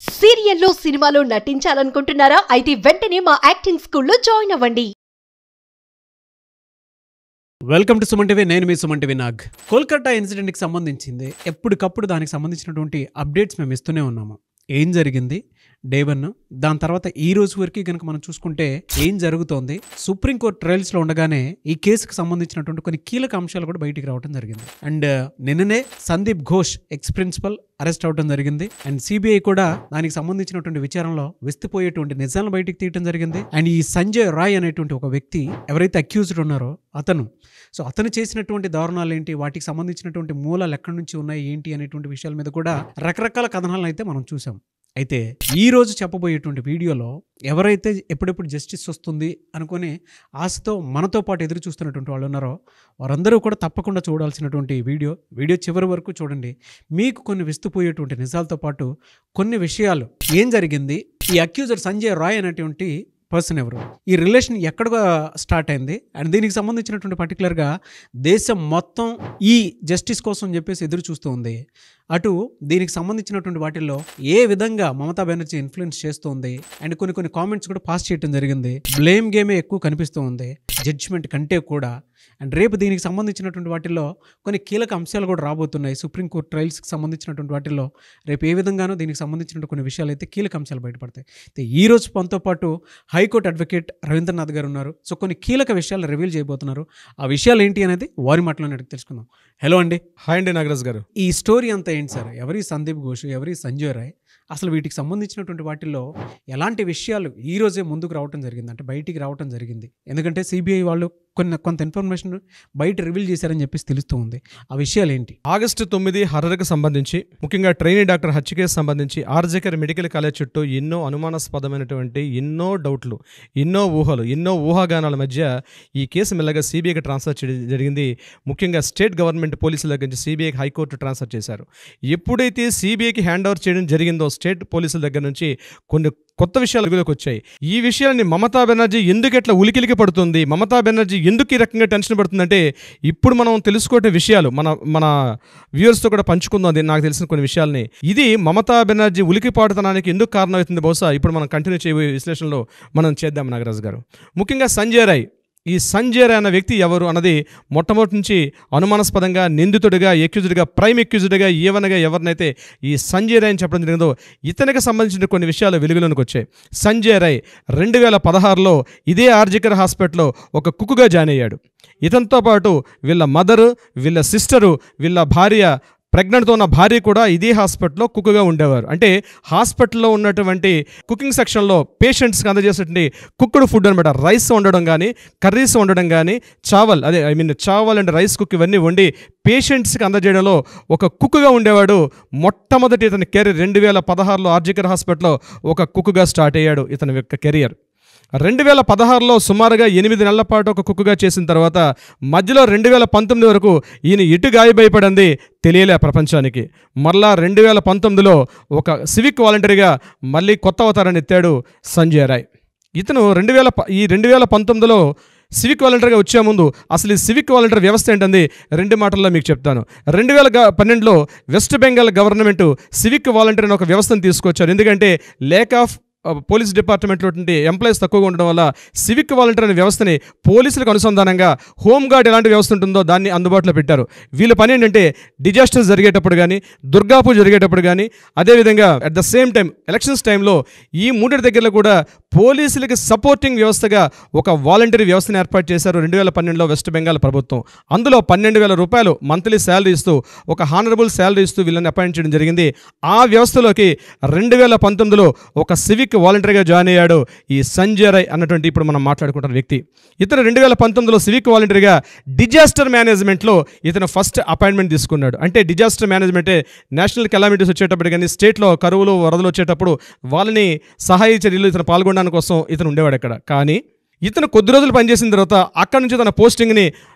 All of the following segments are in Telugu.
సీరియల్లో సినిమాలో నటించాలనుకుంటున్నారా అయితే వెంటనే మా యాక్టింగ్ స్కూల్లో జాయిన్ అవ్వండి వెల్కమ్ టు సుమన్ టీవీ నేను మీ సుమన్ టీవీ నాగ్ కోల్కతా ఇన్సిడెంట్కి సంబంధించింది ఎప్పటికప్పుడు దానికి సంబంధించినటువంటి అప్డేట్స్ మేము ఇస్తూనే ఉన్నాము ఏం జరిగింది డే వన్ దాని తర్వాత ఈ రోజు వరకు కనుక మనం చూసుకుంటే ఏం జరుగుతోంది సుప్రీంకోర్టు ట్రయల్స్లో ఉండగానే ఈ కేసుకు సంబంధించినటువంటి కొన్ని కీలక అంశాలు కూడా బయటికి రావడం జరిగింది అండ్ నిన్ననే Sandip Ghosh ex principal arrest అవడం జరిగింది అండ్ సిబిఐ కూడా దానికి సంబంధించినటువంటి విచారణలో విస్తుపోయేటువంటి నిజాలను బయటికి తీయడం జరిగింది అండ్ ఈ సంజయ్ రాయ్ అనేటువంటి ఒక వ్యక్తి ఎవరైతే అక్యూజ్డ్ ఉన్నారో అతను సో అతను చేసినటువంటి దారుణాలు ఏంటి వాటికి సంబంధించినటువంటి మూలాలు ఎక్కడి నుంచి ఉన్నాయి ఏంటి అనేటువంటి విషయాల మీద కూడా రకరకాల కథనాలను అయితే మనం చూసాం అయితే ఈ రోజు చెప్పబోయేటువంటి వీడియోలో ఎవరైతే ఎప్పుడెప్పుడు జస్టిస్ వస్తుంది అనుకుని ఆశతో మనతో పాటు ఎదురు చూస్తున్నటువంటి వాళ్ళు ఉన్నారో వారందరూ కూడా తప్పకుండా చూడాల్సినటువంటి వీడియో వీడియో చివరి వరకు చూడండి మీకు కొన్ని విస్తుపోయేటువంటి నిజాలతో పాటు కొన్ని విషయాలు ఏం జరిగింది ఈ అక్యూజర్ సంజయ్ రాయ్ అనేటువంటి పర్సన్ ఎవరు ఈ రిలేషన్ ఎక్కడ స్టార్ట్ అయింది అండ్ దీనికి సంబంధించినటువంటి పర్టికులర్గా దేశం మొత్తం ఈ జస్టిస్ కోసం చెప్పేసి ఎదురు చూస్తూ ఉంది అటు దీనికి సంబంధించినటువంటి వాటిల్లో ఏ విధంగా మమతా బెనర్జీ ఇన్ఫ్లుయెన్స్ చేస్తుంది అండ్ కొన్ని కొన్ని కామెంట్స్ కూడా పాస్ చేయడం జరిగింది బ్లేమ్ గేమే ఎక్కువ కనిపిస్తూ ఉంది జడ్జిమెంట్ కంటే కూడా అండ్ రేపు దీనికి సంబంధించినటువంటి వాటిల్లో కొన్ని కీలక అంశాలు కూడా రాబోతున్నాయి సుప్రీంకోర్టు ట్రయల్స్కి సంబంధించినటువంటి వాటిల్లో రేపు ఏ విధంగానో దీనికి సంబంధించిన కొన్ని విషయాలు అయితే కీలక అంశాలు బయటపడతాయి అయితే ఈ రోజు మనతో పాటు హైకోర్టు అడ్వకేట్ రవీంద్రనాథ్ గారు ఉన్నారు సో కొన్ని కీలక విషయాలు రివీల్ చేయబోతున్నారు ఆ విషయాలు ఏంటి అనేది వారి మాటలోనే అడిగి తెలుసుకుందాం హలో అండి హాయ్ అండి నాగరాజ్ గారు ఈ స్టోరీ అంతా ఏంటి సార్ ఎవరి సందీప్ ఘోష్ ఎవరి సంజయ్ రాయ్ అసలు వీటికి సంబంధించినటువంటి వాటిల్లో ఎలాంటి విషయాలు ఈ రోజే ముందుకు రావటం జరిగింది అంటే బయటికి రావటం జరిగింది ఎందుకంటే సిబిఐ వాళ్ళు కొన్ని కొంత ఇన్ఫర్మేషన్ బయట రివీల్ చేశారని చెప్పేసి తెలుస్తూ ఉంది ఆ విషయాలు ఏంటి ఆగస్టు తొమ్మిది హర్రర్కి సంబంధించి ముఖ్యంగా ట్రైనీ డాక్టర్ హత్య కేసు సంబంధించి ఆర్జేకర్ మెడికల్ కాలేజ్ చుట్టూ ఎన్నో అనుమానాస్పదమైనటువంటి ఎన్నో డౌట్లు ఎన్నో ఊహలు ఎన్నో ఊహాగానాల మధ్య ఈ కేసు మెల్లగా సిబిఐకి ట్రాన్స్ఫర్ చేయడం జరిగింది ముఖ్యంగా స్టేట్ గవర్నమెంట్ పోలీసుల దగ్గర నుంచి సిబిఐకి హైకోర్టు ట్రాన్స్ఫర్ చేశారు ఎప్పుడైతే సిబిఐకి హ్యాండ్ ఓవర్ చేయడం జరిగిందో స్టేట్ పోలీసుల దగ్గర నుంచి కొన్ని కొత్త విషయాలు వెలుగులోకి వచ్చాయి ఈ విషయాన్ని మమతా బెనర్జీ ఎందుకు ఎట్లా ఉలికిలికి పడుతుంది మమతా బెనర్జీ ఎందుకు ఈ రకంగా టెన్షన్ పడుతుందంటే ఇప్పుడు మనం తెలుసుకోవటే విషయాలు మన మన వ్యూవర్స్తో కూడా పంచుకుందాం అది నాకు తెలిసిన కొన్ని విషయాల్ని ఇది మమతా బెనర్జీ ఉలికిపాటుతనానికి ఎందుకు కారణమవుతుంది బహుశా ఇప్పుడు మనం కంటిన్యూ చేయబోయే విశ్లేషణలో మనం చేద్దాం నాగరాజు గారు ముఖ్యంగా సంజయ్ రాయ్ ఈ సంజయ్ రాయ్ అన్న వ్యక్తి ఎవరు అన్నది మొట్టమొదటి నుంచి అనుమానాస్పదంగా నిందితుడిగా ఎక్యూజ్డ్గా ప్రైమ్ ఎక్యూజ్డ్గా ఏవనగా ఎవరినైతే ఈ సంజయ్ రాయ్ అని చెప్పడం జరిగిందో ఇతనికి సంబంధించిన కొన్ని విషయాలు వెలుగులోనికి వచ్చాయి సంజయ్ రాయ్ రెండు వేల పదహారులో ఇదే ఆర్జికర్ హాస్పిటల్లో ఒక కుక్కుగా జాయిన్ అయ్యాడు ఇతనితో పాటు వీళ్ళ మదరు వీళ్ళ సిస్టరు వీళ్ళ భార్య ప్రెగ్నెంట్తో ఉన్న భార్య కూడా ఇదే హాస్పిటల్లో కుక్గా ఉండేవారు అంటే హాస్పిటల్లో ఉన్నటువంటి కుకింగ్ సెక్షన్లో పేషెంట్స్కి అందజేసేటువంటి కుక్కుడు ఫుడ్ అనమాట రైస్ వండడం కానీ కర్రీస్ వండడం కానీ చావల్ అదే ఐ మీన్ చావల్ అండ్ రైస్ కుక్ ఇవన్నీ వండి పేషెంట్స్కి అందజేయడంలో ఒక కుక్కుగా ఉండేవాడు మొట్టమొదటి ఇతని కెరీర్ రెండు వేల పదహారులో ఆర్జికర్ హాస్పిటల్లో ఒక కుక్కుగా స్టార్ట్ అయ్యాడు ఇతని యొక్క కెరియర్ రెండు వేల పదహారులో సుమారుగా ఎనిమిది నెలల పాటు ఒక కుక్కుగా చేసిన తర్వాత మధ్యలో రెండు వేల పంతొమ్మిది వరకు ఈయన ఎటు గాయభయపడింది తెలియలే ప్రపంచానికి మరలా రెండు వేల పంతొమ్మిదిలో ఒక సివిక్ వాలంటరీగా మళ్ళీ కొత్త అవతారాన్ని ఎత్తాడు సంజయ్ రాయ్ ఇతను రెండు వేల ప- ఈ రెండు వేల పంతొమ్మిదిలో సివిక్ వాలంటీర్గా వచ్చే ముందు అసలు ఈ సివిక్ వాలంటీర్ వ్యవస్థ ఏంటంది రెండు మాటల్లో మీకు చెప్తాను రెండు వేల గ- పన్నెండులో West Bengal government civic volunteer అనే ఒక వ్యవస్థను తీసుకొచ్చారు ఎందుకంటే లేక్ ఆఫ్ ఆ, పోలీస్ డిపార్ట్మెంట్లో ఎంప్లాయీస్ తక్కువగా ఉండడం వల్ల సివిక్ వాలంటీర్ అనే వ్యవస్థని పోలీసులకు అనుసంధానంగా హోంగార్డ్ ఎలాంటి వ్యవస్థ ఉంటుందో దాన్ని అందుబాటులో పెట్టారు వీళ్ళ పని ఏంటంటే డిజాస్టర్స్ జరిగేటప్పుడు కానీ దుర్గాపూజ జరిగేటప్పుడు కానీ అదేవిధంగా at the same time elections టైంలో ఈ మూడింటి దగ్గరలో కూడా పోలీసులకి సపోర్టింగ్ వ్యవస్థగా ఒక వాలంటరీ వ్యవస్థను ఏర్పాటు చేశారు రెండు వేల పన్నెండులో వెస్ట్ బెంగాల్ ప్రభుత్వం అందులో పన్నెండు వేల రూపాయలు మంత్లీ శాలరీ ఇస్తూ ఒక హానరబుల్ శాలరీ ఇస్తూ వీళ్ళని అపాయింట్ చేయడం జరిగింది ఆ వ్యవస్థలోకి రెండు వేల పంతొమ్మిదిలో ఒక సివిక్ వాలంటరీగా జాయిన్ అయ్యాడు ఈ సంజయ్ రాయ్ అన్నటువంటి ఇప్పుడు మనం మాట్లాడుకుంటున్న వ్యక్తి ఇతను రెండు వేల పంతొమ్మిదిలో సివిక్ వాలంటరీగా డిజాస్టర్ మేనేజ్మెంట్లో ఇతను ఫస్ట్ అపాయింట్మెంట్ తీసుకున్నాడు అంటే డిజాస్టర్ మేనేజ్మెంటే నేషనల్ కెలామిటీస్ వచ్చేటప్పుడు కానీ స్టేట్లో కరువులు వరదలు వచ్చేటప్పుడు వాళ్ళని సహాయ చర్యలు ఇతను పాల్గొనడానికి కోసం ఇతను ఉండేవాడు అక్కడ కానీ ఇతను కొద్ది రోజులు పనిచేసిన తర్వాత అక్కడ నుంచి తన పోస్టింగ్ని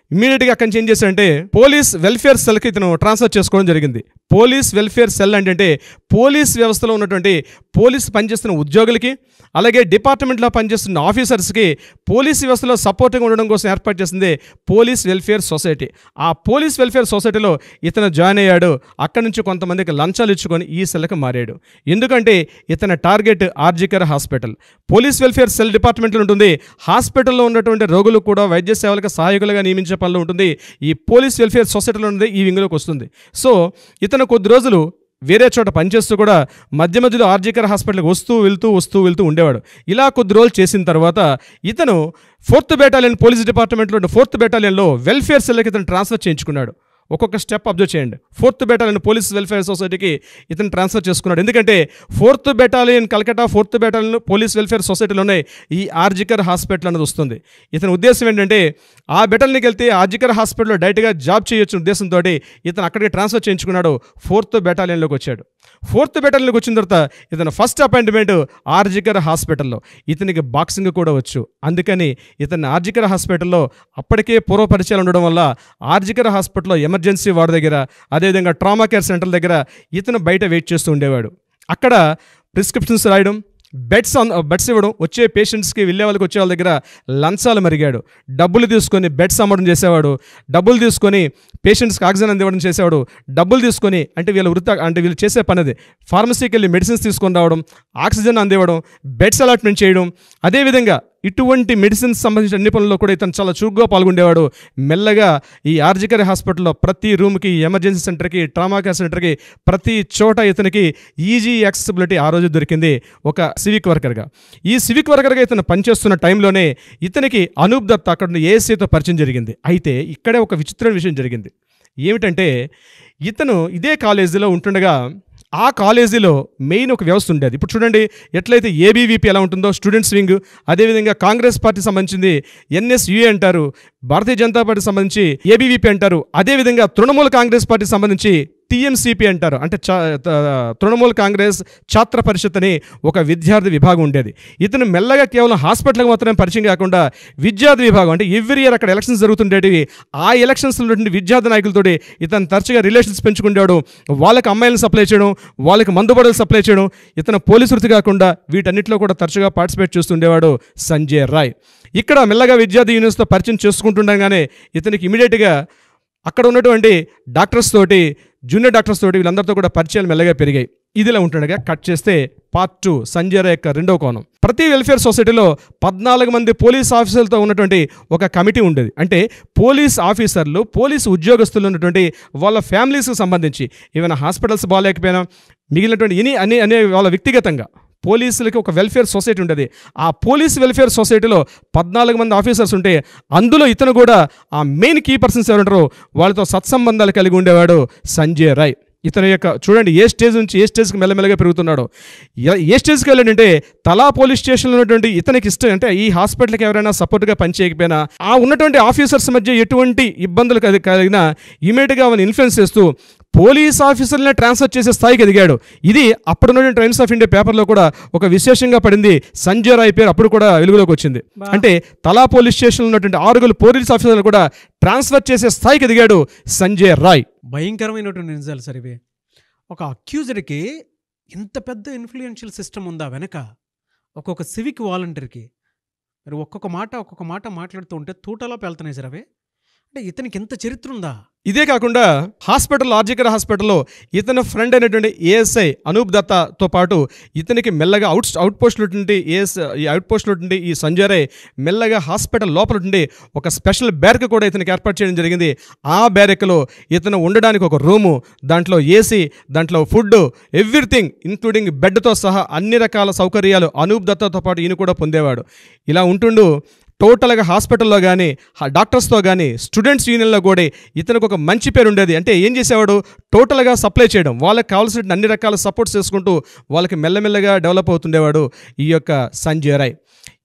ఇమీడియట్గా అక్కడి నుంచి ఏం చేశాడంటే పోలీస్ వెల్ఫేర్ సెల్కి ఇతను ట్రాన్స్ఫర్ చేసుకోవడం జరిగింది పోలీస్ వెల్ఫేర్ సెల్ అంటే పోలీస్ వ్యవస్థలో ఉన్నటువంటి పోలీస్ పనిచేస్తున్న ఉద్యోగులకి అలాగే డిపార్ట్మెంట్లో పనిచేస్తున్న ఆఫీసర్స్కి పోలీస్ వ్యవస్థలో సపోర్ట్గా ఉండడం కోసం ఏర్పాటు చేసింది పోలీస్ వెల్ఫేర్ సొసైటీ ఆ పోలీస్ వెల్ఫేర్ సొసైటీలో ఇతను జాయిన్ అయ్యాడు అక్కడి నుంచి కొంతమందికి లంచాలు ఇచ్చుకొని ఈ సెల్కి మారాడు ఎందుకంటే ఇతని target RG Kar hospital police welfare cell డిపార్ట్మెంట్లో ఉంటుంది హాస్పిటల్లో ఉన్నటువంటి రోగులు కూడా వైద్య సేవలకు సహాయకులుగా నియమించే పనిలో ఉంటుంది ఈ పోలీస్ వెల్ఫేర్ సొసైటీలో ఉన్నది ఈ వింగ్లోకి వస్తుంది సో ఇతను కొద్ది రోజులు వేరే చోట పనిచేస్తూ కూడా మధ్య మధ్యలో ఆర్జికర్ హాస్పిటల్కి వస్తూ వెళ్తూ వస్తూ వెళ్తూ ఉండేవాడు ఇలా కొద్ది రోజులు చేసిన తర్వాత ఇతను ఫోర్త్ బెటాలియన్ పోలీస్ డిపార్ట్మెంట్లో ఉన్న ఫోర్త్ బెటాలియన్లో వెల్ఫేర్ సెల్కి ఇతను ట్రాన్స్ఫర్ చేయించుకున్నాడు ఒక్కొక్క స్టెప్ అబ్జర్వ్ చేయండి ఫోర్త్ బెటాలియన్ పోలీస్ వెల్ఫేర్ సొసైటీకి ఇతను ట్రాన్స్ఫర్ చేసుకున్నాడు ఎందుకంటే fourth battalion Calcutta fourth battalion police welfare సొసైటీలోనే ఈ ఆర్జికర్ హాస్పిటల్ అనేది వస్తుంది ఇతని ఉద్దేశం ఏంటంటే ఆ బెటాలియన్కి వెళ్తే ఆర్జికర్ హాస్పిటల్లో డైరెక్ట్గా జాబ్ చేయొచ్చు ఉద్దేశంతో ఇతను అక్కడికి ట్రాన్స్ఫర్ చేయించుకున్నాడు ఫోర్త్ బెటాలియన్లోకి వచ్చాడు ఫోర్త్ బెటాలియన్లోకి వచ్చిన తర్వాత ఇతను ఫస్ట్ అపాయింట్మెంట్ ఆర్జికర్ హాస్పిటల్లో ఇతనికి బాక్సింగ్ కూడా వచ్చు అందుకని ఇతన్ని ఆర్జికర్ హాస్పిటల్లో అప్పటికే పూర్వ పరిచయాలు ఉండడం వల్ల ఆర్జికర్ హాస్పిటల్లో ఎమర్జెన్సీ వార్డు దగ్గర అదేవిధంగా ట్రామా కేర్ సెంటర్ దగ్గర ఇతను బయట వెయిట్ చేస్తూ ఉండేవాడు అక్కడ ప్రిస్క్రిప్షన్స్ రాయడం బెడ్స్ ఆన్ బెడ్స్ ఇవ్వడం వచ్చే పేషెంట్స్కి వెళ్ళే వాళ్ళకి వచ్చే వాళ్ళ దగ్గర లంచాలు మరిగాడు డబ్బులు తీసుకొని బెడ్స్ అమ్మడం చేసేవాడు డబ్బులు తీసుకొని పేషెంట్స్కి ఆక్సిజన్ అందివ్వడం చేసేవాడు డబ్బులు తీసుకొని అంటే వీళ్ళ వృత్తి అంటే వీళ్ళు చేసే పని అది ఫార్మసీకి వెళ్ళి మెడిసిన్స్ తీసుకొని రావడం ఆక్సిజన్ అందివ్వడం బెడ్స్ అలాట్మెంట్ చేయడం అదేవిధంగా ఇటువంటి మెడిసిన్స్ సంబంధించిన అన్ని పనుల్లో కూడా ఇతను చాలా చురుగ్గా పాల్గొండేవాడు మెల్లగా ఈ ఆర్జికర్ హాస్పిటల్లో ప్రతి రూమ్కి ఎమర్జెన్సీ సెంటర్కి ట్రామా కేర్ సెంటర్కి ప్రతి చోట ఇతనికి ఈజీ యాక్సెసిబిలిటీ ఆ రోజు దొరికింది ఒక సివిక్ వర్కర్గా ఈ సివిక్ వర్కర్గా ఇతను పనిచేస్తున్న టైంలోనే ఇతనికి అనూప్ దత్ అక్కడ ఉన్న ఏఎస్ఐతో పరిచయం జరిగింది అయితే ఇక్కడే ఒక విచిత్రమైన విషయం జరిగింది ఏమిటంటే ఇతను ఇదే కాలేజీలో ఉంటుండగా ఆ కాలేజీలో మెయిన్ ఒక వ్యవస్థ ఉండేది ఇప్పుడు చూడండి ఎట్లయితే ఏబీవీపీ ఎలా ఉంటుందో స్టూడెంట్స్ వింగ్ అదేవిధంగా కాంగ్రెస్ పార్టీ సంబంధించి ఎన్ఎస్యుఏ అంటారు భారతీయ జనతా పార్టీ సంబంధించి ఏబీవీపీ అంటారు అదేవిధంగా తృణమూల కాంగ్రెస్ పార్టీ సంబంధించి టీఎంసీపీ అంటారు అంటే చా- త- తృణమూల్ కాంగ్రెస్ ఛాత్ర పరిషత్ అని ఒక విద్యార్థి విభాగం ఉండేది ఇతను మెల్లగా కేవలం హాస్పిటల్కి మాత్రమే పరిచయం కాకుండా విద్యార్థి విభాగం అంటే ఎవ్రీ ఇయర్ అక్కడ ఎలక్షన్స్ జరుగుతుండేటివి ఆ ఎలక్షన్స్లో ఉన్నటువంటి విద్యార్థి నాయకులతోటి ఇతను తరచుగా రిలేషన్స్ పెంచుకుంటాడు వాళ్ళకి అమ్మాయిలను సప్లై చేయడం వాళ్ళకి మందుబడులు సప్లై చేయడం ఇతను పోలీసు వృత్తి కాకుండా వీటన్నిటిలో కూడా తరచుగా పార్టిసిపేట్ చేస్తుండేవాడు సంజయ్ రాయ్ ఇక్కడ మెల్లగా విద్యార్థి యూనియన్స్తో పరిచయం చేసుకుంటుండగానే ఇతనికి ఇమీడియట్గా అక్కడ ఉన్నటువంటి డాక్టర్స్ తోటి జూనియర్ డాక్టర్స్ తోటి వీళ్ళందరితో కూడా పరిచయాలు మెల్లగా పెరిగాయి ఇదిలా ఉంటుండగా కట్ చేస్తే పార్ట్ టూ సంజయ్ రాయ్ యొక్క రెండో కోణం ప్రతి వెల్ఫేర్ సొసైటీలో పద్నాలుగు మంది పోలీస్ ఆఫీసర్లతో ఉన్నటువంటి ఒక కమిటీ ఉండేది అంటే పోలీస్ ఆఫీసర్లు పోలీస్ ఉద్యోగస్తులు ఉన్నటువంటి వాళ్ళ ఫ్యామిలీస్కి సంబంధించి ఏమైనా హాస్పిటల్స్ బాగాలేకపోయినా మిగిలినటువంటి ఎనీ అనే అనే వాళ్ళ వ్యక్తిగతంగా పోలీసులకి ఒక వెల్ఫేర్ సొసైటీ ఉంటుంది ఆ పోలీస్ వెల్ఫేర్ సొసైటీలో పద్నాలుగు మంది ఆఫీసర్స్ ఉంటే అందులో ఇతను కూడా ఆ మెయిన్ కీ పర్సన్స్ ఎవరుంటారో వాళ్ళతో సత్సంబంధాలు కలిగి ఉండేవాడు సంజయ్ రాయ్ ఇతని యొక్క చూడండి ఏ స్టేజ్ నుంచి ఏ స్టేజ్కి మెల్లమెల్లగా పెరుగుతున్నాడో ఎ- ఏ స్టేజ్కి వెళ్ళాడంటే తలా పోలీస్ స్టేషన్లో ఉన్నటువంటి ఇతనికి ఇష్టం అంటే ఈ హాస్పిటల్కి ఎవరైనా సపోర్ట్గా పనిచేయకపోయినా ఆ ఉన్నటువంటి ఆఫీసర్స్ మధ్య ఎటువంటి ఇబ్బందులు కలి- కలిగినా ఇమీడియట్గా అవన్నీ ఇన్ఫ్లుయెన్స్ చేస్తూ పోలీస్ ఆఫీసర్లనే ట్రాన్స్ఫర్ చేసే స్థాయికి ఎదిగాడు ఇది అప్పుడున్న టైమ్స్ ఆఫ్ ఇండియా పేపర్లో కూడా ఒక విశేషంగా పడింది సంజయ్ రాయ్ పేరు అప్పుడు కూడా వెలుగులోకి వచ్చింది అంటే తలా పోలీస్ స్టేషన్లో ఉన్నటువంటి ఆరుగురు పోలీస్ ఆఫీసర్లు కూడా ట్రాన్స్ఫర్ చేసే స్థాయికి ఎదిగాడు సంజయ్ రాయ్ భయంకరమైనటువంటి నిజాలు సార్ ఇవి ఒక అక్యూజర్కి ఇంత పెద్ద ఇన్ఫ్లుయెన్షియల్ సిస్టమ్ ఉందా వెనక ఒక్కొక్క సివిక్ వాలంటీర్కి మరి ఒక్కొక్క మాట ఒక్కొక్క మాట మాట్లాడుతూ ఉంటే తూటలో పెళ్తున్నాయి సార్ అవి అంటే ఇతనికి ఎంత చరిత్ర ఉందా ఇదే కాకుండా హాస్పిటల్ ఆర్జికర్ హాస్పిటల్లో ఇతని ఫ్రెండ్ అయినటువంటి ఏఎస్ఐ అనూప్ దత్తాతో పాటు ఇతనికి మెల్లగా అవుట్ అవుట్ పోస్ట్లో ఉన్నటువంటి ఏఎస్ ఈ అవుట్ పోస్ట్లో ఉన్నటువంటి ఈ సంజయ్ రాయ్ మెల్లగా హాస్పిటల్ లోపల ఉండి ఒక స్పెషల్ బ్యారక్ కూడా ఇతనికి ఏర్పాటు చేయడం జరిగింది ఆ బ్యారక్లో ఇతను ఉండడానికి ఒక రూము దాంట్లో ఏసీ దాంట్లో ఫుడ్ ఎవ్రీథింగ్ ఇంక్లూడింగ్ బెడ్తో సహా అన్ని రకాల సౌకర్యాలు అనూప్ దత్తాతో పాటు ఈయన కూడా పొందేవాడు ఇలా ఉంటుండు టోటల్గా హాస్పిటల్లో కానీ డాక్టర్స్తో కానీ స్టూడెంట్స్ యూనియన్లో కూడా ఇతనికి ఒక మంచి పేరు ఉండేది అంటే ఏం చేసేవాడు టోటల్గా సప్లై చేయడం వాళ్ళకి కావాల్సిన అన్ని రకాల సపోర్ట్స్ చేసుకుంటూ వాళ్ళకి మెల్లమెల్లగా డెవలప్ అవుతుండేవాడు ఈ యొక్క సంజయ్ రాయ్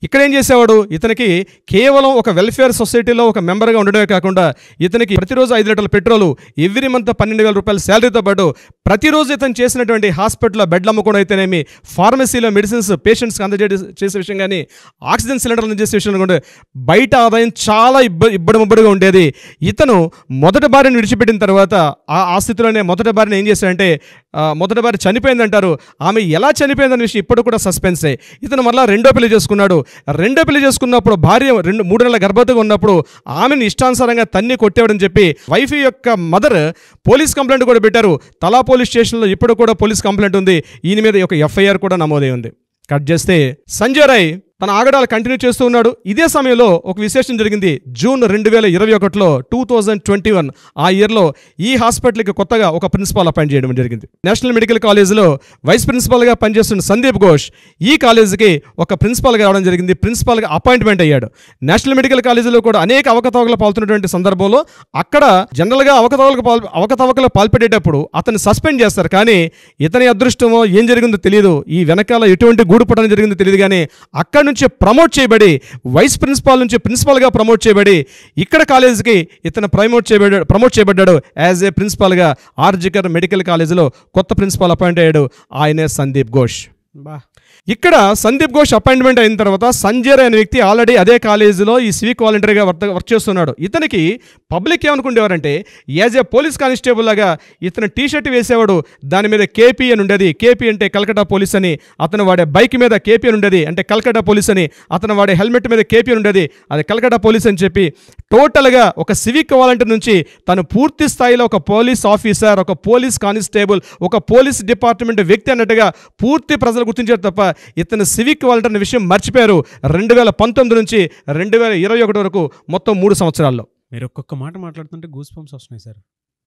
ఇక్కడ ఏం చేసేవాడు ఇతనికి కేవలం ఒక వెల్ఫేర్ సొసైటీలో ఒక మెంబర్గా ఉండడమే కాకుండా ఇతనికి ప్రతిరోజు ఐదు లీటర్ల పెట్రోలు ఎవ్రీ మంత్ పన్నెండు వేల రూపాయల శాలరీతో పాటు ప్రతిరోజు ఇతను చేసినటువంటి హాస్పిటల్లో బెడ్లు అమ్ముకోవడం అయితేనేమి ఫార్మసీలో మెడిసిన్స్ పేషెంట్స్కి అందజే చేసే విషయం కానీ ఆక్సిజన్ సిలిండర్లు అందజేసే విషయం కూడా బయట ఆదాయం చాలా ఇబ్బ ఇబ్బడి ముబ్బడిగా ఉండేది ఇతను మొదటి భార్యను విడిచిపెట్టిన తర్వాత ఆ ఆ స్థితిలోనే మొదటి భార్యను ఏం చేశాడంటే ఆ, మొదటి భార్య చనిపోయిందంటారు ఆమె ఎలా చనిపోయిందనే విషయం ఇప్పుడు కూడా సస్పెన్సే ఇతను మళ్ళీ రెండో పెళ్లి చేసుకున్నాడు రెండో పెళ్లి చేసుకున్నప్పుడు భార్య రెండు మూడు నెలల గర్భవతిగా ఉన్నప్పుడు ఆమెను ఇష్టానుసారంగా తన్ని కొట్టేవాడని చెప్పి వైఫ్ యొక్క మదర్ పోలీస్ కంప్లైంట్ కూడా పెట్టారు తలా పోలీస్ స్టేషన్లో ఇప్పుడు కూడా పోలీస్ కంప్లైంట్ ఉంది ఈయన మీద ఒక ఎఫ్ఐఆర్ కూడా నమోదై ఉంది కట్ చేస్తే సంజయ్ రాయ్ తన ఆగడాలు కంటిన్యూ చేస్తూ ఉన్నాడు ఇదే సమయంలో ఒక విశేషం జరిగింది జూన్ రెండు వేల ఇరవై ఒకటిలో టూ థౌజండ్ ట్వంటీ వన్ ఆ ఇయర్లో ఈ హాస్పిటల్కి కొత్తగా ఒక ప్రిన్సిపాల్ అపాయింట్ చేయడం జరిగింది నేషనల్ మెడికల్ కాలేజీలో వైస్ ప్రిన్సిపాల్గా పనిచేస్తున్న సందీప్ ఘోష్ ఈ కాలేజీకి ఒక ప్రిన్సిపాల్గా రావడం జరిగింది ప్రిన్సిపాల్గా అపాయింట్మెంట్ అయ్యాడు నేషనల్ మెడికల్ కాలేజీలో కూడా అనేక అవకతవకలు పాల్తున్నటువంటి సందర్భంలో అక్కడ జనరల్గా అవకతవకలకు పాల్ అవకతవకలు పాల్పడేటప్పుడు అతన్ని సస్పెండ్ చేస్తారు కానీ ఇతని అదృష్టమో ఏం జరిగిందో తెలియదు ఈ వెనకాల ఎటువంటి గూడు పట్టడం జరిగిందో తెలియదు కానీ అక్కడి నుంచి ప్రమోట్ చేయబడి వైస్ ప్రిన్సిపాల్ నుంచి ప్రిన్సిపాల్గా ప్రమోట్ చేయబడి ఇక్కడ కాలేజీకి ఇతను ప్రమోట్ చేయబడ్డాడు ప్రమోట్ చేయబడ్డాడు యాజ్ ఏ ప్రిన్సిపాల్గా ఆర్జికర్ మెడికల్ కాలేజీలో కొత్త ప్రిన్సిపాల్ అపాయింట్ అయ్యాడు ఆయనే సందీప్ ఘోష్ బా ఇక్కడ సందీప్ ఘోష్ అపాయింట్మెంట్ అయిన తర్వాత సంజయ్ రాయ్ అనే వ్యక్తి ఆల్రెడీ అదే కాలేజీలో ఈ సివిక్ వాలంటీర్గా వర్క్ వర్క్ చేస్తున్నాడు ఇతనికి పబ్లిక్ ఏమనుకునేవారంటే యాజ్ ఏ పోలీస్ కానిస్టేబుల్ లాగా ఇతను టీ షర్ట్ వేసేవాడు దాని మీద కేపీ అని ఉండేది కేపీ అంటే కల్కటా పోలీస్ అని అతను వాడే బైక్ మీద కేపీ అని ఉండేది అంటే కల్కటా పోలీస్ అని అతను వాడే హెల్మెట్ మీద కేపీ అని ఉండేది అది కల్కటా పోలీస్ అని చెప్పి టోటల్గా ఒక సివిక్ వాలంటీర్ నుంచి తను పూర్తి స్థాయిలో ఒక పోలీస్ ఆఫీసర్ ఒక పోలీస్ కానిస్టేబుల్ ఒక పోలీస్ డిపార్ట్మెంట్ వ్యక్తి అన్నట్టుగా పూర్తి ప్రజలు గుర్తించారు తప్ప ఇతను సివిక్ వాలంటీర్ అనే విషయం మర్చిపోయారు రెండు వేల పంతొమ్మిది నుంచి రెండు వేల ఇరవై ఒకటి వరకు మొత్తం మూడు సంవత్సరాల్లో మీరు ఒక్కొక్క మాట మాట్లాడుతుంటే గూస్ పంప్స్ వస్తున్నాయి సార్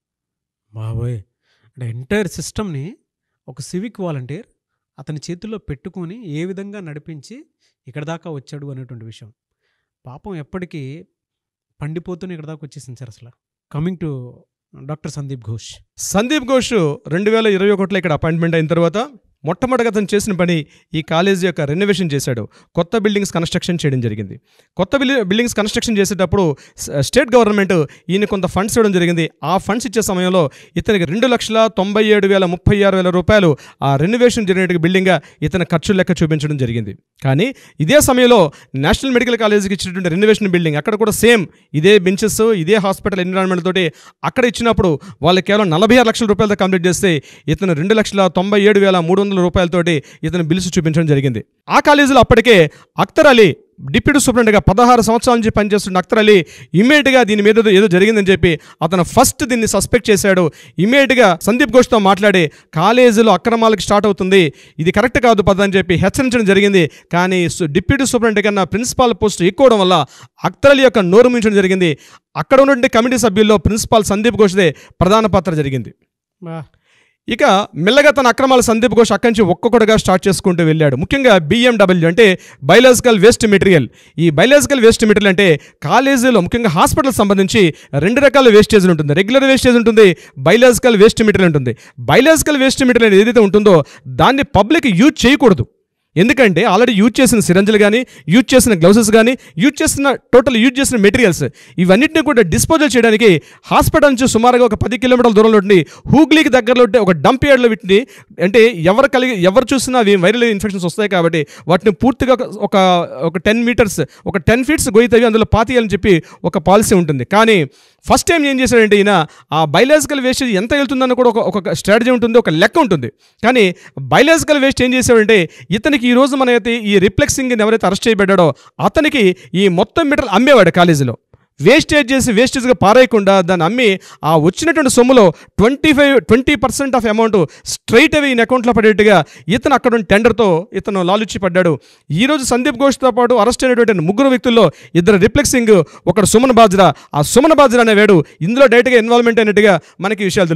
బాబోయ్ అంటే ఎంటైర్ సిస్టమ్ని ఒక సివిక్ వాలంటీర్ అతని చేతుల్లో పెట్టుకొని ఏ విధంగా నడిపించి ఇక్కడ దాకా వచ్చాడు అనేటువంటి విషయం పాపం ఎప్పటికీ పండిపోతూనే ఇక్కడ దాకా వచ్చేసింది సార్ అసలు coming to doctor Sandip Ghosh Sandip Ghosh రెండు వేల ఇరవై ఒకటిలో ఇక్కడ అపాయింట్మెంట్ అయిన తర్వాత మొట్టమొదటిగా అతను చేసిన పని ఈ కాలేజీ యొక్క రెనోవేషన్ చేశాడు కొత్త బిల్డింగ్స్ కన్స్ట్రక్షన్ చేయడం జరిగింది కొత్త బిల్డి బిల్డింగ్స్ కన్స్ట్రక్షన్ చేసేటప్పుడు స- స్టేట్ గవర్నమెంట్ ఈయన కొంత ఫండ్స్ ఇవ్వడం జరిగింది ఆ ఫండ్స్ ఇచ్చే సమయంలో ఇతనికి రెండు లక్షల తొంభై ఏడు వేల ముప్పై ఆరు వేల రూపాయలు ఆ రెనోవేషన్ జరిగిన బిల్డింగ్గా ఇతని ఖర్చు లెక్క చూపించడం జరిగింది కానీ ఇదే సమయంలో నేషనల్ మెడికల్ కాలేజీకి ఇచ్చినటువంటి రెనోవేషన్ బిల్డింగ్ అక్కడ కూడా సేమ్ ఇదే బెంచెస్ ఇదే హాస్పిటల్ ఎన్విరాన్మెంట్ తోటి అక్కడ ఇచ్చినప్పుడు వాళ్ళు కేవలం నలభై ఆరు లక్షల రూపాయలతో కంప్లీట్ చేస్తే ఇతను రెండు లక్షల తొంభై ఏడు వేల మూడు వందల రూపాయలతోటి ఇతను బిల్స్ చూపించడం జరిగింది ఆ కాలేజీలో అప్పటికే అఖ్తర్ అలీ డిప్యూటీ సూపరింటెండెంట్గా పదహారు సంవత్సరాల నుంచి పనిచేస్తున్న అఖ్తర్ అలీ ఇమీడియట్గా దీని మీద ఏదో- ఏదో జరిగిందని చెప్పి అతను ఫస్ట్ దీన్ని సస్పెక్ట్ చేశాడు ఇమీడియట్గా సందీప్ ఘోష్తో మాట్లాడి కాలేజీలో అక్రమాలకు స్టార్ట్ అవుతుంది ఇది కరెక్ట్ కాదు పద అని చెప్పి హెచ్చరించడం జరిగింది కానీ సు- డిప్యూటీ సూపరింటెండెంట్ కన్నా ప్రిన్సిపాల్ పోస్ట్ ఎక్కువడం వల్ల అఖ్తర్ అలీ యొక్క నోరు ముంచడం జరిగింది అక్కడ ఉన్నటువంటి కమిటీ సభ్యుల్లో ప్రిన్సిపాల్ సందీప్ ఘోష్దే ప్రధాన పాత్ర జరిగింది బా ఇక మెల్లగా తన అక్రమాల సందీప్ ఘోష్ అక్కడి నుంచి ఒక్కొక్కటిగా స్టార్ట్ చేసుకుంటూ వెళ్ళాడు ముఖ్యంగా బిఎండబ్ల్యూ అంటే బయలాజికల్ వేస్ట్ మెటీరియల్ ఈ బయలాజికల్ వేస్ట్ మెటీరియల్ అంటే కాలేజీలో ముఖ్యంగా హాస్పిటల్ సంబంధించి రెండు రకాల వేస్టేజ్ ఉంటుంది రెగ్యులర్ వేస్టేజ్ ఉంటుంది బయలాజికల్ వేస్ట్ మెటీరియల్ ఉంటుంది బయలాజికల్ వేస్ట్ మెటీరియల్ ఏదైతే ఉంటుందో దాన్ని పబ్లిక్ యూజ్ చేయకూడదు ఎందుకంటే ఆల్రెడీ యూజ్ చేసిన సిరంజులు కానీ యూజ్ చేసిన గ్లౌసెస్ కానీ యూజ్ చేసిన టోటల్ యూజ్ చేసిన మెటీరియల్స్ ఇవన్నింటినీ కూడా డిస్పోజల్ చేయడానికి హాస్పిటల్ నుంచి సుమారుగా ఒక పది కిలోమీటర్ల దూరంలో ఉండి హూగ్లీకి దగ్గరలో ఉంటే ఒక డంప్ యార్డ్లో వీటిని అంటే ఎవరు కలిగి ఎవరు చూసినా అవి వైరల్ ఇన్ఫెక్షన్స్ వస్తాయి కాబట్టి వాటిని పూర్తిగా ఒక- ఒక ఒక టెన్ మీటర్స్ ఒక టెన్ ఫీట్స్ గొయ్యి అందులో పాతీయాలని చెప్పి ఒక పాలసీ ఉంటుంది కానీ ఫస్ట్ టైం ఏం చేశాడంటే ఈయన ఆ బయలాజికల్ వేస్టేజ్ ఎంత వెళ్తుందని కూడా ఒక ఒక స్ట్రాటజీ ఉంటుంది ఒక లెక్క ఉంటుంది కానీ బయలాజికల్ వేస్ట్ ఏం చేశాడంటే ఇతనికి ఈ రోజు మన అయితే ఈ రిప్లెక్సింగ్ ఎవరైతే అరెస్ట్ చేయబడ్డాడో అతనికి ఈ మొత్తం మీటర్లు అమ్మేవాడు కాలేజీలో వేస్టేజ్ చేసి వేస్టేజ్గా పారేయకుండా దాన్ని అమ్మి ఆ వచ్చినటువంటి సొమ్ములో twenty five twenty percent of amount straight away ఈయన అకౌంట్లో పడేట్టుగా ఇతను అక్కడ ఉన్న టెండర్తో ఇతను లాలుచి పడ్డాడు ఈ రోజు సందీప్ ఘోష్తో పాటు అరెస్ట్ అయినటువంటి ముగ్గురు వ్యక్తుల్లో ఇద్దరు రిప్లెక్సింగ్ ఒకడు సుమన్ బాజ్రా ఆ సుమన్ బాజ్రా అనే వేడు ఇందులో డైరెక్ట్గా ఇన్వాల్వ్మెంట్ అయినట్టుగా మనకి ఈ విషయాలు తెలుస్తున్నాయి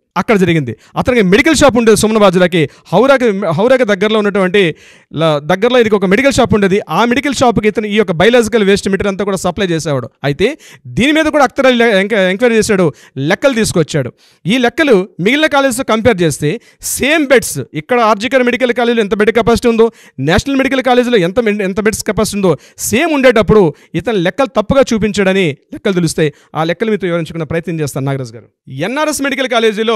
అక్కడ జరిగింది అతనికి మెడికల్ షాప్ ఉండేది సుమన్ బాజురాకి హౌరాకి హౌరాకి దగ్గరలో ఉన్నటువంటి ల- దగ్గరలో ఇది ఒక మెడికల్ షాప్ ఉండేది ఆ మెడికల్ షాప్కి ఇతను ఈ యొక్క బయలాజికల్ వేస్ట్ మెటీరియల్ అంతా కూడా సప్లై చేసేవాడు అయితే దీని మీద కూడా అక్తర్ అలీ ఎంక- ఎంక్వైరీ చేశాడు లెక్కలు తీసుకొచ్చాడు ఈ లెక్కలు మిగిలిన కాలేజెస్ కంపేర్ చేస్తే సేమ్ బెడ్స్ ఇక్కడ ఆర్జికర్ మెడికల్ కాలేజీలో ఎంత బెడ్ కెపాసిటీ ఉందో నేషనల్ మెడికల్ కాలేజీలో ఎంత మె- ఎంత బెడ్స్ కెపాసిటీ ఉందో సేమ్ ఉండేటప్పుడు ఇతను లెక్కలు తప్పుగా చూపించాడని లెక్కలు తెలుస్తాయి ఆ లెక్కలు మీతో వివరించుకున్న ప్రయత్నం చేస్తాను నాగరాజ్ గారు ఎన్ఆర్ఎస్ మెడికల్ కాలేజీలో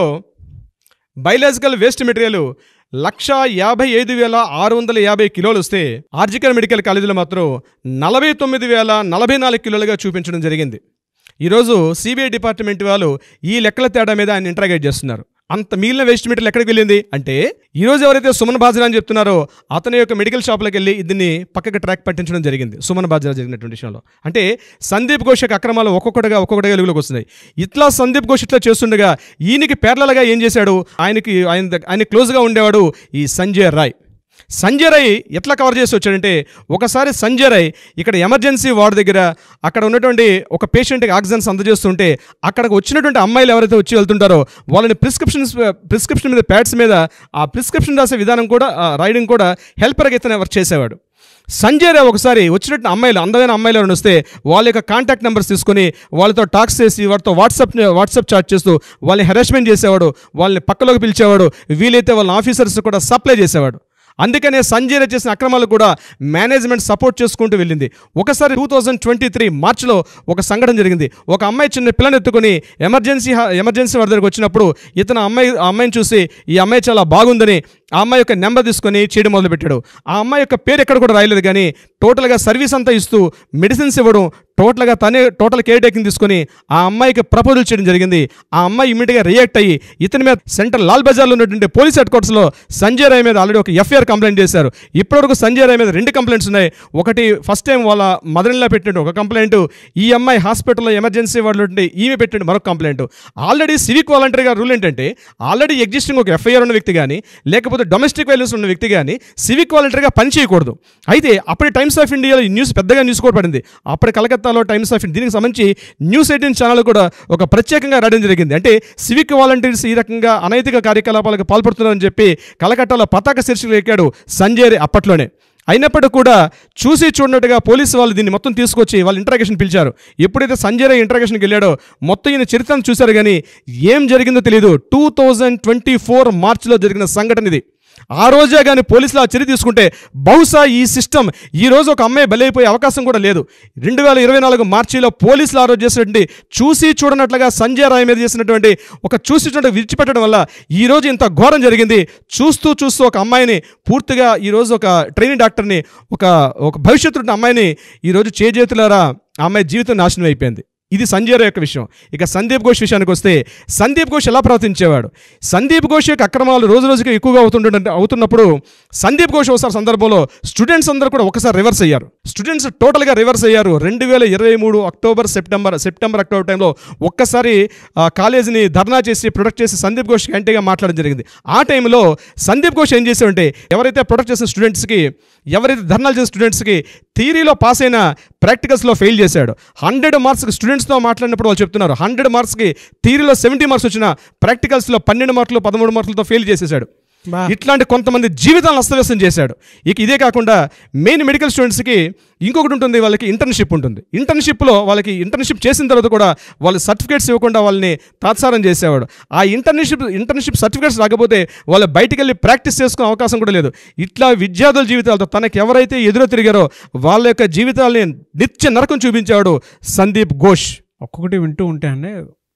బయలాజికల్ వేస్ట్ మెటీరియల్ లక్ష యాభై ఐదు వేల ఆరు వందల యాభై కిలోలు వస్తే ఆర్జికల్ మెడికల్ కాలేజీలో మాత్రం నలభై తొమ్మిది వేల నలభై నాలుగు కిలోలుగా చూపించడం జరిగింది ఈరోజు సిబిఐ డిపార్ట్మెంట్ వాళ్ళు ఈ లెక్కల తేడా మీద ఆయన ఇంటరాగేట్ చేస్తున్నారు అంత మిగిలిన వేస్ట్ మెటీరియల్ ఎక్కడికి వెళ్ళింది అంటే ఈరోజు ఎవరైతే సుమన్ బాజరా అని చెప్తున్నారో అతని యొక్క మెడికల్ షాప్లోకి వెళ్ళి దీన్ని పక్కకి ట్రాక్ పట్టించడం జరిగింది సుమన్ బాజరా జరిగినటువంటి విషయంలో అంటే సందీప్ ఘోష్ యొక్క అక్రమాలు ఒక్కొక్కటిగా ఒక్కొక్కటిగా వెలుగులోకి వస్తున్నాయి ఇట్లా సందీప్ ఘోష్ ఇట్లా చేస్తుండగా ఈయనకి పేర్లలుగా ఏం చేశాడు ఆయనకి ఆయన దగ్గ- ఆయన క్లోజ్గా ఉండేవాడు ఈ సంజయ్ రాయ్ సంజయ్ రాయ్ ఎట్లా కవర్ చేసి వచ్చాడంటే ఒకసారి సంజయ్ రాయ్ ఇక్కడ ఎమర్జెన్సీ వార్డు దగ్గర అక్కడ ఉన్నటువంటి ఒక పేషెంట్కి ఆక్సిజన్స్ అందజేస్తుంటే అక్కడికి వచ్చినటువంటి అమ్మాయిలు ఎవరైతే వచ్చి వెళ్తుంటారో వాళ్ళని ప్రిస్క్రిప్షన్స్ ప్రిస్క్రిప్షన్ మీద ప్యాడ్స్ మీద ఆ ప్రిస్క్రిప్షన్ రాసే విధానం కూడా రైడింగ్ కూడా హెల్పర్గా ఇతను వర్క్ చేసేవాడు సంజయ్ రాయ్ ఒకసారి వచ్చినట్టు అమ్మాయిలు అందమైన అమ్మాయిలు ఎవరైనా వస్తే వాళ్ళ యొక్క కాంటాక్ట్ నెంబర్స్ తీసుకొని వాళ్ళతో టాక్స్ చేసి వాటితో వాట్సాప్ వాట్సాప్ చాట్ చేస్తూ వాళ్ళని హెరాస్మెంట్ చేసేవాడు వాళ్ళని పక్కలోకి పిలిచేవాడు వీలైతే వాళ్ళ ఆఫీసర్స్ కూడా సప్లై చేసేవాడు అందుకనే సంజయ్ రాయ్ చేసిన అక్రమాలు కూడా మేనేజ్మెంట్ సపోర్ట్ చేసుకుంటూ వెళ్ళింది ఒకసారి టూ థౌజండ్ ట్వంటీ త్రీ మార్చ్లో ఒక సంఘటన జరిగింది ఒక అమ్మాయి చిన్న పిల్లని ఎత్తుకొని ఎమర్జెన్సీ హా- ఎమర్జెన్సీ వారి దగ్గరికి వచ్చినప్పుడు ఇతను అమ్మాయి ఆ అమ్మాయిని చూసి ఈ అమ్మాయి చాలా బాగుందని ఆ అమ్మాయి యొక్క నెంబర్ తీసుకొని చేయడం మొదలుపెట్టాడు ఆ అమ్మాయి యొక్క పేరు ఎక్కడ కూడా రాయలేదు కానీ టోటల్గా సర్వీస్ అంతా ఇస్తూ మెడిసిన్స్ ఇవ్వడం టోటల్గా తనే టోటల్ కేర్ టేకింగ్ తీసుకొని ఆ అమ్మాయికి ప్రపోజల్ చేయడం జరిగింది ఆ అమ్మాయి ఇమీడియట్గా రియాక్ట్ అయ్యి ఇతని మీద సెంట్రల్ లాల్ బజార్లో ఉన్నటువంటి పోలీస్ హెడ్ క్వార్టర్స్లో సంజయ్ రాయ్ మీద ఆల్రెడీ ఒక ఎఫ్ఐఆర్ కంప్లైంట్ చేశారు ఇప్పటివరకు సంజయ్ రాయ్ మీద రెండు కంప్లైంట్స్ ఉన్నాయి ఒకటి ఫస్ట్ టైం వాళ్ళ మదర్లా పెట్టినట్టు ఒక కంప్లైంట్ ఈ అమ్మాయి హాస్పిటల్లో ఎమర్జెన్సీ వాళ్ళు ఉంటే ఈమె పెట్టినట్టు మరొక కంప్లైంట్ ఆల్రెడీ సివిక్ వాలంటీర్గా రూల్ ఏంటంటే ఆల్రెడీ ఎగ్జిస్టింగ్ ఒక ఎఫ్ఐఆర్ ఉన్న వ్యక్తి కానీ లేకపోతే డొమెస్టిక్ వైలెన్స్ ఉన్న వ్యక్తి కానీ సివిక్ వాలంటీర్గా పనిచేయకూడదు అయితే అప్పటి టైమ్స్ ఆఫ్ ఇండియాలో ఈ న్యూస్ పెద్దగా న్యూస్ కూడా పడింది అప్పటి కలకత్తాలో టైమ్స్ ఆఫ్ ఇండియా దీనికి సంబంధించి న్యూస్ ఎయిటీన్ ఛానల్ కూడా ఒక ప్రత్యేకంగా రాయడం జరిగింది అంటే సివిక్ వాలంటీర్స్ ఈ రకంగా అనైతిక కార్యకలాపాలకు పాల్పడుతున్నారని చెప్పి కలకట్టాలో పతాక శీర్షికలు ఎక్కాడు సంజయ్ రే అప్పట్లోనే అయినప్పటికీ కూడా చూసి చూడనట్టుగా పోలీసు వాళ్ళు దీన్ని మొత్తం తీసుకొచ్చి వాళ్ళు ఇంట్రాగేషన్ పిలిచారు ఎప్పుడైతే సంజయ్ రాయ్ ఇంట్రాగేషన్కి వెళ్ళాడో మొత్తం ఈయన చరిత్రను చూశారు కానీ ఏం జరిగిందో తెలియదు టూ థౌజండ్ ట్వంటీ ఫోర్ మార్చ్లో జరిగిన సంఘటన ఇది ఆ రోజే కానీ పోలీసులు ఆ చర్య తీసుకుంటే బహుశా ఈ సిస్టమ్ ఈ రోజు ఒక అమ్మాయి బలైపోయే అవకాశం కూడా లేదు రెండు వేల ఇరవై నాలుగు మార్చిలో పోలీసులు ఆ రోజు చేసినటువంటి చూసి చూడనట్లుగా సంజయ్ రాయ్ మీద చేసినటువంటి ఒక చూసి చూడ విడిచిపెట్టడం వల్ల ఈ రోజు ఇంత ఘోరం జరిగింది చూస్తూ చూస్తూ ఒక అమ్మాయిని పూర్తిగా ఈ రోజు ఒక ట్రైనింగ్ డాక్టర్ని ఒక ఒక భవిష్యత్తు ఉన్న అమ్మాయిని ఈరోజు చేజేతులారా ఆ అమ్మాయి జీవితం నాశనం అయిపోయింది ఇది సంజయ్ రాయ్ యొక్క విషయం ఇక సందీప్ ఘోష్ విషయానికి వస్తే సందీప్ ఘోష్ ఎలా ప్రవర్తించేవాడు సందీప్ ఘోష్ యొక్క అక్రమాలు రోజు రోజుకి ఎక్కువగా అవుతుండ అవుతున్నప్పుడు సందీప్ ఘోష్ ఒకసారి సందర్భంలో స్టూడెంట్స్ అందరూ కూడా ఒకసారి రివర్స్ అయ్యారు స్టూడెంట్స్ టోటల్గా రివర్స్ అయ్యారు రెండు వేల ఇరవై మూడు అక్టోబర్ సెప్టెంబర్ సెప్టెంబర్ అక్టోబర్ టైంలో ఒక్కసారి ఆ కాలేజీని ధర్నా చేసి ప్రొడక్ట్ చేసి సందీప్ ఘోష్ యాంటీగా మాట్లాడడం జరిగింది ఆ టైంలో సందీప్ ఘోష్ ఏం చేశాడంటే ఎవరైతే ప్రొడక్ట్ చేసిన స్టూడెంట్స్కి ఎవరైతే ధర్నాలు చేసిన స్టూడెంట్స్కి థియరీలో పాస్ అయిన ప్రాక్టికల్స్లో ఫెయిల్ చేశాడు హండ్రెడ్ మార్క్స్కి స్టూడెంట్స్తో మాట్లాడినప్పుడు వాళ్ళు చెప్తున్నారు హండ్రెడ్ మార్క్స్కి థియరీలో సెవెంటీ మార్క్స్ వచ్చిన ప్రాక్టికల్స్లో పన్నెండు మార్కులు పదమూడు మార్కులతో ఫెయిల్ చేసేసాడు బా. ఇట్లాంటి కొంతమంది జీవితాలను అస్తవ్యస్తం చేశాడు ఇక ఇదే కాకుండా మెయిన్ మెడికల్ స్టూడెంట్స్కి ఇంకొకటి ఉంటుంది వాళ్ళకి ఇంటర్న్షిప్ ఉంటుంది ఇంటర్న్షిప్లో వాళ్ళకి ఇంటర్న్షిప్ చేసిన తర్వాత కూడా వాళ్ళు సర్టిఫికేట్స్ ఇవ్వకుండా వాళ్ళని తాత్సారం చేసేవాడు ఆ ఇంటర్న్షిప్ ఇంటర్న్షిప్ సర్టిఫికేట్స్ రాకపోతే వాళ్ళు బయటికి వెళ్ళి ప్రాక్టీస్ చేసుకునే అవకాశం కూడా లేదు ఇట్లా విద్యార్థుల జీవితాలతో తనకి ఎవరైతే ఎదురు తిరిగారో వాళ్ళ యొక్క జీవితాలని నిత్య నరకం చూపించేవాడు సందీప్ ఘోష్ ఒక్కొక్కటి వింటూ ఉంటే అండి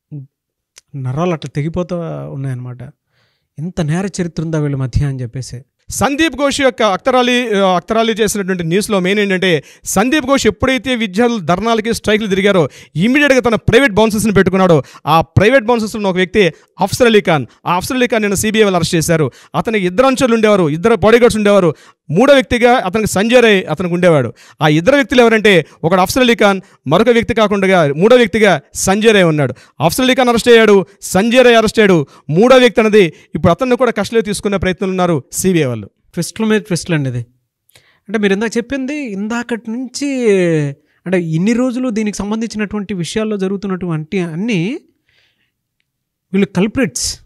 నరాలు అట్లా తెగిపోతూ ఉన్నాయన్నమాట ఎంత నేర చరిత్ర ఉందా వీళ్ళ మధ్య అని చెప్పేసి సందీప్ ఘోష్ యొక్క అక్తరాలి ఆ, అక్తరాలి చేసినటువంటి న్యూస్లో మెయిన్ ఏంటంటే సందీప్ ఘోష్ ఎప్పుడైతే విద్యార్థులు ధర్నాలకి స్ట్రైక్లు తిరిగారో ఇమీడియట్గా తన ప్రైవేట్ బౌన్సర్స్ని పెట్టుకున్నాడో ఆ ప్రైవేట్ బౌన్సర్స్ ఉన్న ఒక వ్యక్తి అఫ్సర్ అలీ ఖాన్ ఆ అఫ్సర్ అలీ ఖాన్ నిన్న సిబిఐ వాళ్ళు అరెస్ట్ చేశారు అతనికి ఇద్దరు అంచులు ఉండేవారు ఇద్దరు బాడీగార్డ్స్ ఉండేవారు మూడో వ్యక్తిగా అతనికి సంజయ్ రాయ్ అతనికి ఉండేవాడు ఆ ఇద్దరు వ్యక్తులు ఎవరంటే ఒకడు అఫ్సర్ అలీ ఖాన్ మరొక వ్యక్తి కాకుండా మూడో వ్యక్తిగా సంజయ్ రాయ్ ఉన్నాడు అఫ్సర్ అలీ ఖాన్ అరెస్ట్ అయ్యాడు సంజయ్ రాయ్ అరెస్ట్ అయ్యాడు మూడో వ్యక్తి అనేది ఇప్పుడు అతన్ని కూడా కస్టడీలో తీసుకునే ప్రయత్నాలు ఉన్నారు సిబిఐ వాళ్ళు ట్విస్ట్ల మీద ట్విస్ట్లు అండి ఇది అంటే మీరు ఇందాక చెప్పింది ఇందాకటి నుంచి అంటే ఇన్ని రోజులు దీనికి సంబంధించినటువంటి విషయాల్లో జరుగుతున్నటువంటి అన్నీ వీళ్ళు కల్ప్రిట్స్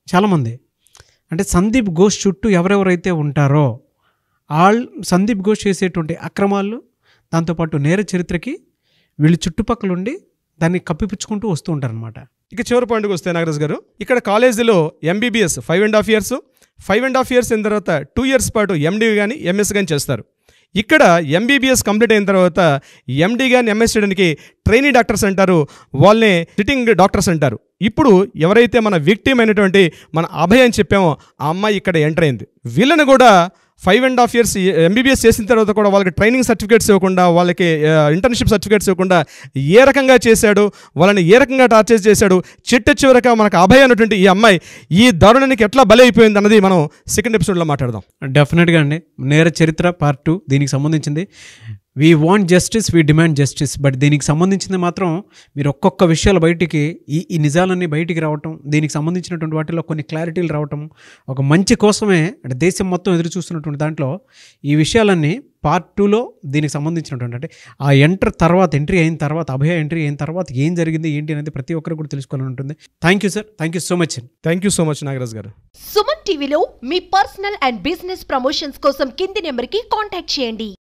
చాలామంది అంటే సందీప్ ఘోష్ చుట్టూ ఎవరెవరైతే ఉంటారో ఆల్ సందీప్ ఘోష్ చేసేటువంటి అక్రమాలు దాంతోపాటు నేర చరిత్రకి వీళ్ళు చుట్టుపక్కల ఉండి దాన్ని కప్పిపుచ్చుకుంటూ వస్తూ ఉంటారనమాట ఇక చివరి పాయింట్కి వస్తే నాగరాజ్ గారు ఇక్కడ కాలేజీలో MBBS five and half years five and half years అయిన తర్వాత టూ ఇయర్స్ పాటు ఎండీ కానీ ఎంఎస్ కానీ చేస్తారు ఇక్కడ ఎంబీబీఎస్ కంప్లీట్ అయిన తర్వాత ఎండీ కానీ ఎంఎస్ చేయడానికి ట్రైనీ డాక్టర్స్ అంటారు వాళ్ళని సిట్టింగ్ డాక్టర్స్ అంటారు ఇప్పుడు ఎవరైతే మన విక్టిమ్ అయినటువంటి మన అభయ్ అని చెప్పామో ఆ అమ్మాయి ఇక్కడ ఎంటర్ అయింది వీళ్ళని కూడా five and half years MBBS చేసిన తర్వాత కూడా వాళ్ళకి ట్రైనింగ్ సర్టిఫికేట్స్ ఇవ్వకుండా వాళ్ళకి ఇంటర్న్షిప్ సర్టిఫికేట్స్ ఇవ్వకుండా ఏ రకంగా చేశాడు వాళ్ళని ఏ రకంగా టార్చర్ చేశాడు చిట్ట చివరక మనకు అభయ్ అన్నటువంటి ఈ అమ్మాయి ఈ దారుణానికి ఎట్లా బలైపోయింది అన్నది మనం సెకండ్ ఎపిసోడ్లో మాట్లాడదాం డెఫినెట్గా అండి నేర చరిత్ర పార్ట్ టూ దీనికి సంబంధించింది we want justice we demand justice but దీనికి సంబంధించింది మాత్రం మీరు ఒక్కొక్క విషయాలు బయటికి ఈ ఈ నిజాలన్నీ బయటికి రావటం దీనికి సంబంధించినటువంటి వాటిలో కొన్ని క్లారిటీలు రావటం ఒక మంచి కోసమే అంటే దేశం మొత్తం ఎదురు చూస్తున్నటువంటి దాంట్లో ఈ విషయాలన్నీ పార్ట్ టూలో దీనికి సంబంధించినటువంటి అంటే ఆ ఎంటర్ తర్వాత ఎంట్రీ అయిన తర్వాత అభయ ఎంట్రీ అయిన తర్వాత ఏం జరిగింది ఏంటి అనేది ప్రతి ఒక్కరు కూడా తెలుసుకోవాలని ఉంటుంది thank you sir thank you so much అండి thank you so much Nagaraj garu Suman టీవీలో మీ పర్సనల్ అండ్ బిజినెస్ ప్రమోషన్స్ కోసం కింది నెంబర్కి కాంటాక్ట్ చేయండి